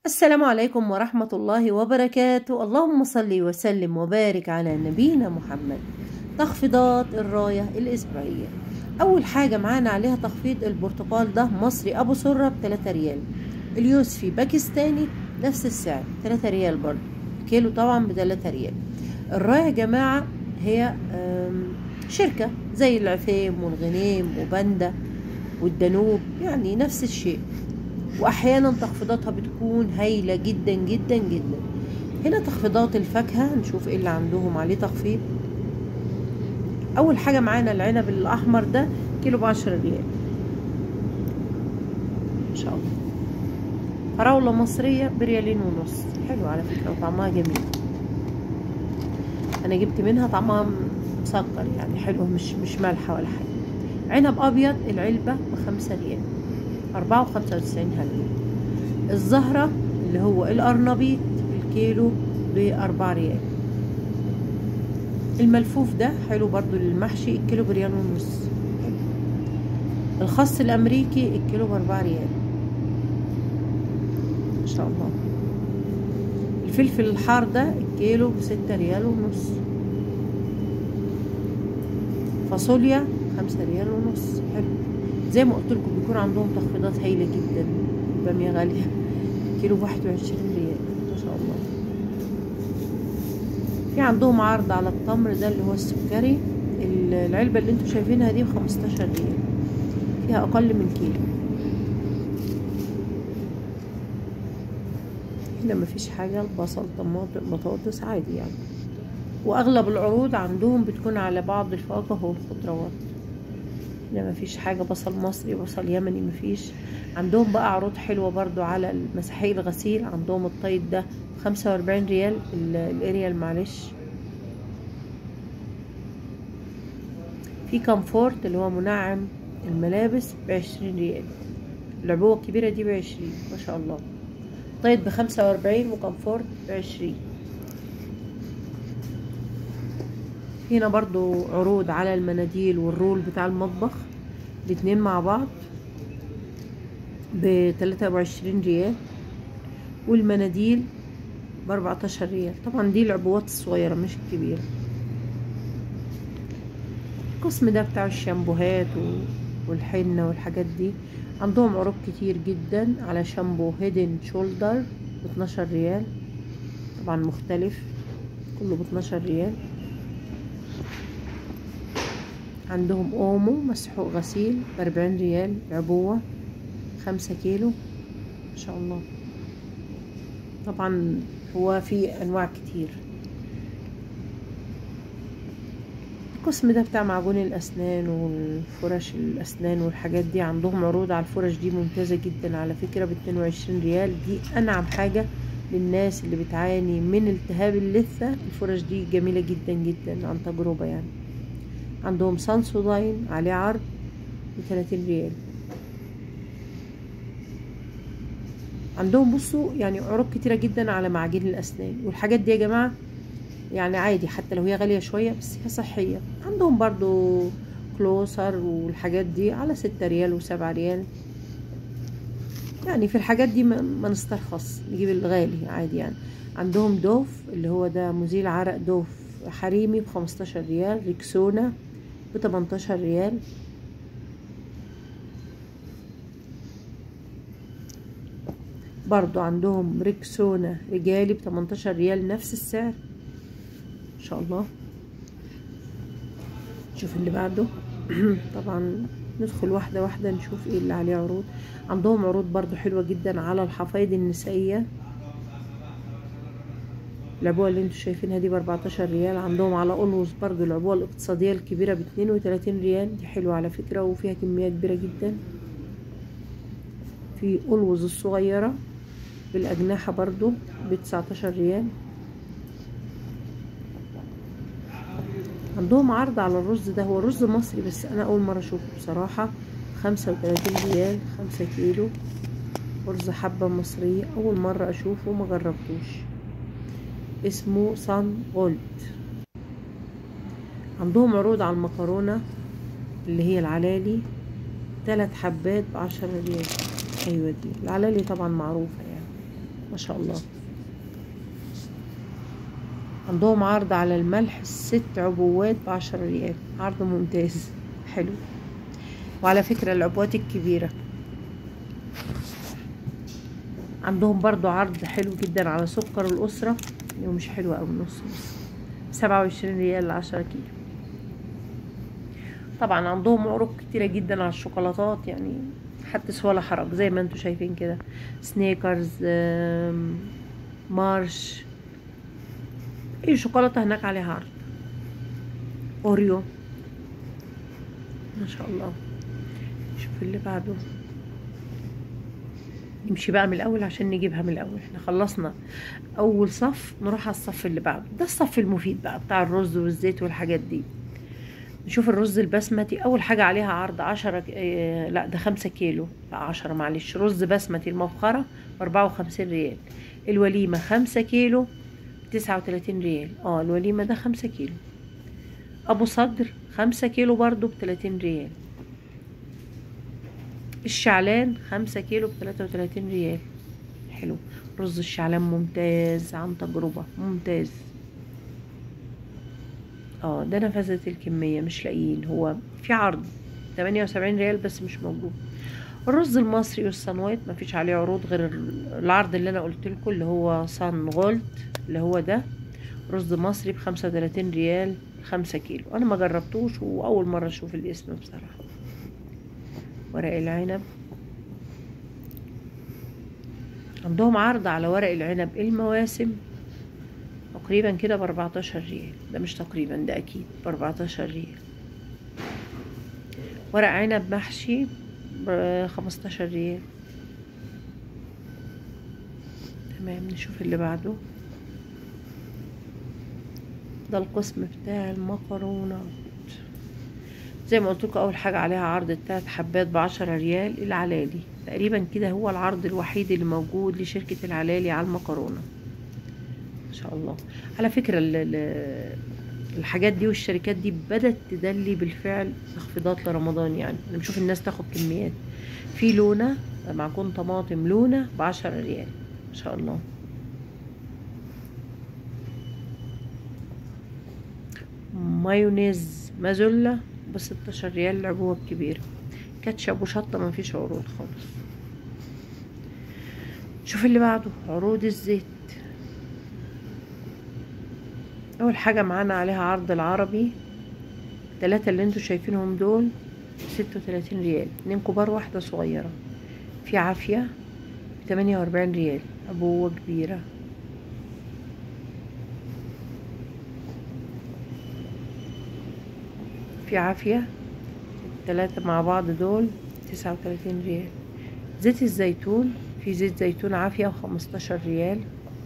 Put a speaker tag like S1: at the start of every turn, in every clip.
S1: السلام عليكم ورحمة الله وبركاته اللهم صل وسلم وبارك على نبينا محمد تخفيضات الراية الأسبوعية أول حاجة معانا عليها تخفيض البرتقال ده مصري أبو سرة بتلاتة ريال اليوسفي باكستاني نفس السعر تلاتة ريال برضه كيلو طبعا بتلاتة ريال الراية يا جماعة هي شركة زي العفيم والغنيم وبندا والدانوب يعني نفس الشيء واحيانا تخفيضاتها بتكون هايله جدا جدا جدا هنا تخفيضات الفاكهه نشوف ايه اللي عندهم عليه تخفيض اول حاجه معانا العنب الاحمر ده كيلو بعشرة ريال ان شاء الله فراوله مصريه بريالين ونص حلو على فكره وطعمها جميل انا جبت منها طعمها مسكر يعني حلوه مش مش مالحه ولا حاجه عنب ابيض العلبه بخمسة ريال أربعة وخمسة وتسعين هلو الزهرة اللي هو الأرنبيط الكيلو بأربعة ريال الملفوف ده حلو برضو للمحشي الكيلو بريال ونص الخس الأمريكي الكيلو بأربعة ريال إن شاء الله الفلفل الحار ده الكيلو بستة ريال ونص فاصوليا خمسة ريال ونص حلو زي ما قلت لكم بيكون عندهم تخفيضات هايلة جدا بامية غالية كيلو بواحد وعشرين ريال ما شاء الله في عندهم عرض على التمر ده اللي هو السكري العلبة اللي انتوا شايفينها دي بخمستاشر ريال فيها أقل من كيلو هنا مفيش حاجة البصل طماطم بطاطس عادي يعني وأغلب العروض عندهم بتكون على بعض الفواكه والخضروات هنا مفيش حاجة بصل مصري بصل يمني مفيش عندهم بقى عروض حلوة برضو على المساحيق الغسيل عندهم الطيب ده خمسة وأربعين ريال الاريال معلش في كمفورت اللي هو منعم الملابس بعشرين ريال العبوة الكبيرة دي بعشرين ما شاء الله طيب بخمسة وأربعين وكمفورت بعشرين هنا برضو عروض على المناديل والرول بتاع المطبخ الاتنين مع بعض بتلاتة وعشرين ريال والمناديل باربعتاشر ريال طبعا دي العبوات الصغيرة مش الكبيرة القسم ده بتاع الشامبوهات والحنة والحاجات دي عندهم عروض كتير جدا على شامبو هيدن شولدر باتناشر ريال طبعا مختلف كله باتناشر ريال عندهم اومو مسحوق غسيل بأربعين ريال عبوة خمسة كيلو ما شاء الله طبعا هو في انواع كتير القسم ده بتاع معجون الاسنان والفرش الاسنان والحاجات دي عندهم عروض على الفرش دي ممتازة جدا على فكرة باتنين وعشرين ريال دي انعم حاجة للناس اللي بتعاني من التهاب اللثة الفرش دي جميلة جدا جدا عن تجربة يعني عندهم سانسوداين عليه عرض بثلاثين ريال عندهم بصوا يعني عروض كتيرة جدا على معاجين الأسنان والحاجات دي يا جماعة يعني عادي حتى لو هي غالية شوية بس هي صحية عندهم برضو كلوسر والحاجات دي على ستة ريال وسبعة ريال يعني في الحاجات دي ما نسترخص نجيب الغالي عادي يعني عندهم دوف اللي هو ده مزيل عرق دوف حريمي بخمستاشر ريال ريكسونا بتمنتاشر ريال برضو عندهم ريكسونا رجالي بتمنتاشر ريال نفس السعر ان شاء الله نشوف اللي بعده طبعا ندخل واحدة واحدة نشوف ايه اللي عليه عروض عندهم عروض برضو حلوة جدا على الحفايض النسائية العبوة اللي انتوا شايفينها دي باربعتاشر ريال عندهم على اولوز برضو العبوة الاقتصادية الكبيرة باتنين وتلاتين ريال دي حلوة على فكرة وفيها كمية كبيرة جدا في اولوز الصغيرة بالاجنحة برضو بتسعتاشر ريال عندهم عرض على الرز ده هو رز مصري بس انا اول مرة اشوفه بصراحة خمسة وتلاتين ريال خمسة كيلو رز حبة مصرية اول مرة اشوفه ما جربتوش اسمه صن جولد عندهم عروض على المكرونة اللي هي العلالي تلات حبات بعشرة ريال ايوه دي العلالي طبعا معروفة يعني ما شاء الله عندهم عرض على الملح ست عبوات بعشرة ريال عرض ممتاز حلو وعلى فكرة العبوات الكبيرة عندهم برضو عرض حلو جدا على سكر الأسرة اللي هو مش حلو أوي نص نص سبعة وعشرين ريال لعشرة كيلو طبعا عندهم عروض كتيرة جدا على الشوكولاتات يعني حدث ولا حرج زي ما انتوا شايفين كده سنيكرز آم، مارش اي شوكولاتة هناك عليها عرض اوريو ما شاء الله شوف اللي بعده نمشي بقى من الاول عشان نجيبها من الاول احنا خلصنا اول صف نروح على الصف اللي بعده ده الصف المفيد بقى بتاع الرز والزيت والحاجات دي نشوف الرز البسمتي اول حاجة عليها عرض عشرة ك- اه لا ده خمسة كيلو لا عشرة معلش رز بسمتي المبخرة باربعة وخمسين ريال الوليمة خمسة كيلو تسعة وتلاتين ريال اه الوليمة ده خمسة كيلو ابو صدر خمسة كيلو برضو بتلاتين ريال الشعلان خمسة كيلو بتلاتة وتلاتين ريال حلو رز الشعلان ممتاز عن تجربة ممتاز اه ده نفذة الكمية مش لاقيين هو في عرض تمانية وسبعين ريال بس مش موجود الرز المصري والصنوات مفيش عليه عروض غير العرض اللي انا قلت لكم اللي هو صن غولد اللي هو ده رز مصري بخمسة وتلاتين ريال خمسة كيلو انا ما جربتوش واول مرة اشوف الاسم بصراحة ورق العنب عندهم عرض على ورق العنب المواسم تقريبا كده باربعتاشر ريال ده مش تقريبا ده اكيد باربعتاشر ريال ورق عنب محشي بخمستاشر ريال تمام نشوف اللي بعده ده القسم بتاع المكرونات زي ما قلت لكم اول حاجه عليها عرض التلات حبات بعشرة ريال العلالي تقريبا كده هو العرض الوحيد اللي موجود لشركه العلالي على المكرونه ما شاء الله على فكره ال- ال- الحاجات دي والشركات دي بدات تدلي بالفعل تخفيضات لرمضان يعني انا بشوف الناس تاخد كميات في لونه معجون طماطم لونه بعشرة ريال ما شاء الله مايونيز مازولا بستاشر ريال العبوة الكبيرة كاتشب وشطة ما فيش عروض خالص شوف اللي بعده عروض الزيت اول حاجة معانا عليها عرض العربي التلاتة اللي انتوا شايفينهم دول ستة وتلاتين ريال اتنين كبار واحدة صغيرة في عافية بتمانية واربعين ريال عبوة كبيرة في عافية التلاتة مع بعض دول تسعة وتلاتين ريال زيت الزيتون في زيت زيتون عافية وخمستاشر ريال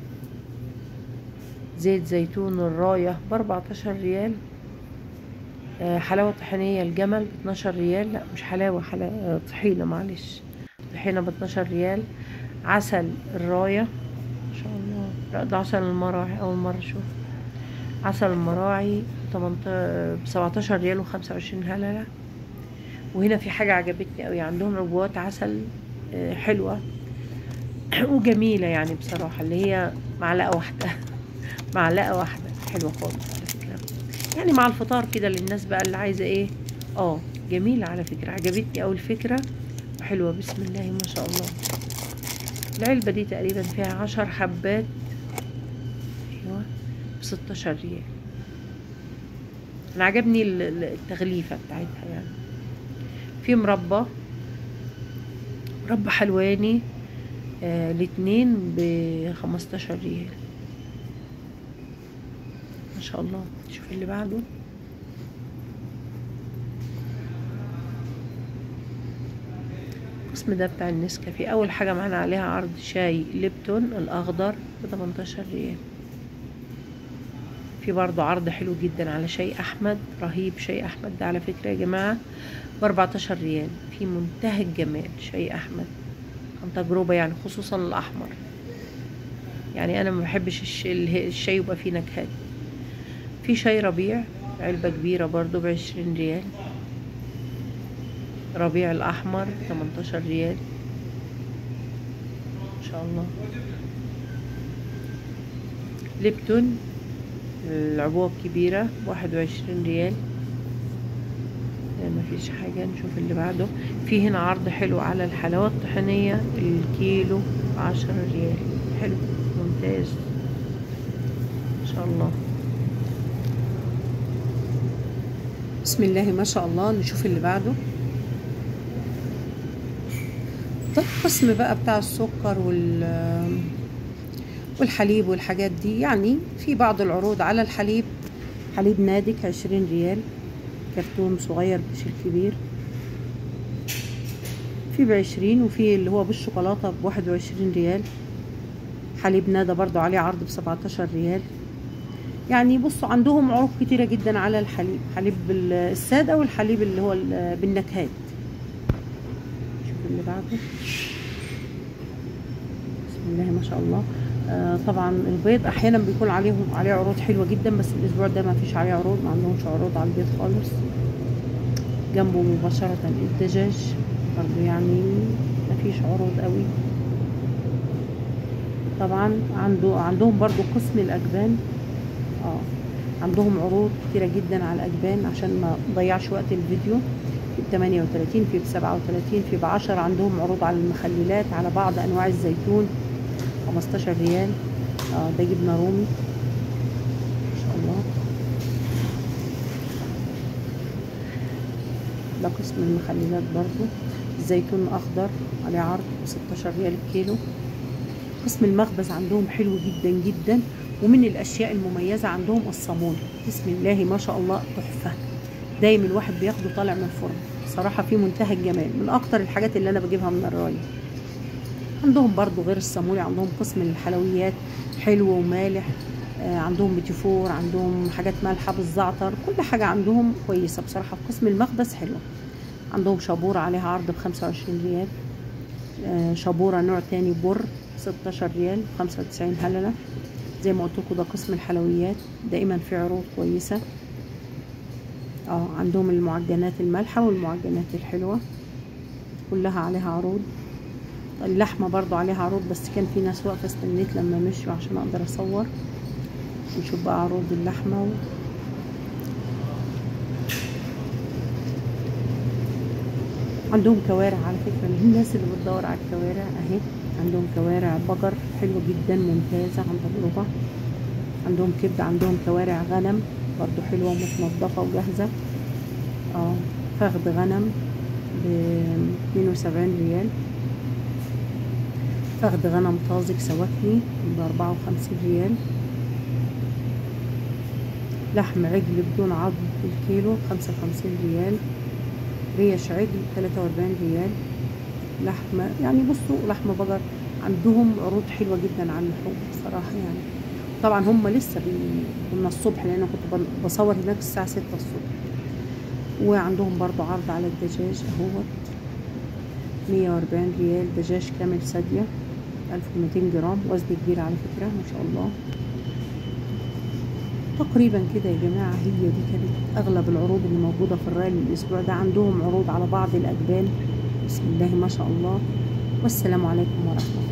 S1: زيت زيتون الراية بأربعتاشر ريال آه، حلاوة طحينية الجمل باتناشر ريال لا مش حلاوة حلا... طحينة معلش طحينة باتناشر ريال عسل الراية ما شاء الله لا ده عسل المراعي أول مرة أشوف عسل المراعي بسبعتاشر ريال وخمسة وعشرين هللة وهنا في حاجة عجبتني أوي عندهم عبوات عسل آه، حلوة وجميلة يعني بصراحة اللي هي معلقة واحدة معلقة واحدة حلوة خالص على فكرة يعني مع الفطار كده للناس بقى اللي عايزة ايه اه جميلة على فكرة عجبتني أوي الفكرة وحلوة بسم الله ما شاء الله العلبة دي تقريبا فيها عشر حبات ايوه بستاشر ريال انا عجبني ال- ال- التغليفة بتاعتها يعني في مربى مربى حلواني آه الاتنين بخمستاشر ريال ما شاء الله شوف اللي بعده القسم ده بتاع النسكافيه اول حاجه معانا عليها عرض شاي ليبتون الاخضر ب 18 ريال في برضو عرض حلو جدا على شاي احمد رهيب شاي احمد ده على فكره يا جماعه ب 14 ريال في منتهى الجمال شاي احمد عن تجربه يعني خصوصا الاحمر يعني انا ما بحبش الش- اله- الشاي يبقى فيه نكهات في شاي ربيع علبة كبيرة برضو بعشرين ريال ربيع الأحمر تمنتاشر ريال ما شاء الله ليبتون العبوة الكبيرة بواحد وعشرين ريال ما فيش حاجة نشوف اللي بعده في هنا عرض حلو على الحلاوة الطحينية الكيلو عشرة ريال حلو ممتاز ما شاء الله
S2: بسم الله ما شاء الله نشوف اللي بعده ده القسم بقى بتاع السكر وال والحليب والحاجات دي يعني في بعض العروض على الحليب حليب نادك عشرين ريال كرتون صغير مش الكبير في بعشرين وفي اللي هو بالشوكولاتة بواحد وعشرين ريال حليب نادا برضو عليه عرض بسبعتاشر ريال يعني بصوا عندهم عروض كتيرة جدا على الحليب حليب السادة والحليب اللي هو بالنكهات شوف اللي بعده بسم الله ما شاء الله آه طبعا البيض احيانا بيكون عليهم عليه عروض حلوه جدا بس الاسبوع ده ما فيش عليه عروض ما عندهمش عروض على البيض خالص جنبه مباشره الدجاج برضو يعني ما فيش عروض قوي طبعا عنده عندهم برضو قسم الاجبان اه عندهم عروض كتيره جدا على الاجبان عشان ما نضيعش وقت الفيديو في ب 38 في ب 37 في ب 10 عندهم عروض على المخللات على بعض انواع الزيتون 15 ريال اه ده جبنه رومي ما شاء الله ده قسم المخللات برضو الزيتون اخضر عليه عرض 16 ريال الكيلو قسم المخبز عندهم حلو جدا جدا ومن الاشياء المميزه عندهم الصامون بسم الله ما شاء الله تحفه دايما الواحد بياخده طالع من الفرن صراحه في منتهى الجمال من اكتر الحاجات اللي انا بجيبها من الرايه عندهم برضو غير الصامولي عندهم قسم الحلويات حلو ومالح آه عندهم بتيفور عندهم حاجات مالحة بالزعتر كل حاجة عندهم كويسة بصراحة في قسم المخبز حلوة عندهم شابورة عليها عرض بخمسة وعشرين ريال آه شابورة نوع تاني بر ستاشر ريال خمسة وتسعين هللة زي ما قلت لكم ده قسم الحلويات دائما في عروض كويسة اه عندهم المعجنات المالحة والمعجنات الحلوة كلها عليها عروض اللحمة برضو عليها عروض بس كان في ناس واقفة استنيت لما مشوا عشان اقدر اصور نشوف بقى عروض اللحمة و... عندهم كوارع على فكرة للناس اللي بتدور على الكوارع اهي عندهم كوارع بقر حلوة جدا ممتازة عن تجربة عندهم كبدة عندهم كوارع غنم برضو حلوة ومتنضفة وجاهزة اه فخد غنم ب 72 ريال فخد غنم طازج سواكني ب 54 ريال لحم عجل بدون عظم الكيلو 55 ريال ريش عجل 43 ريال لحمة يعني بصوا لحم بقر عندهم عروض حلوة جدا على اللحوم بصراحة يعني طبعا هم لسه كنا الصبح لان كنت بصور هناك الساعة ستة الصبح وعندهم برضو عرض على الدجاج اهوت مية واربعين ريال دجاج كامل سادية ألف ومتين جرام وزن كبير على فكرة ما شاء الله تقريبا كده يا جماعة هي دي كانت أغلب العروض اللي موجودة في الرال الأسبوع ده عندهم عروض على بعض الأجبان بسم الله ما شاء الله والسلام عليكم ورحمة الله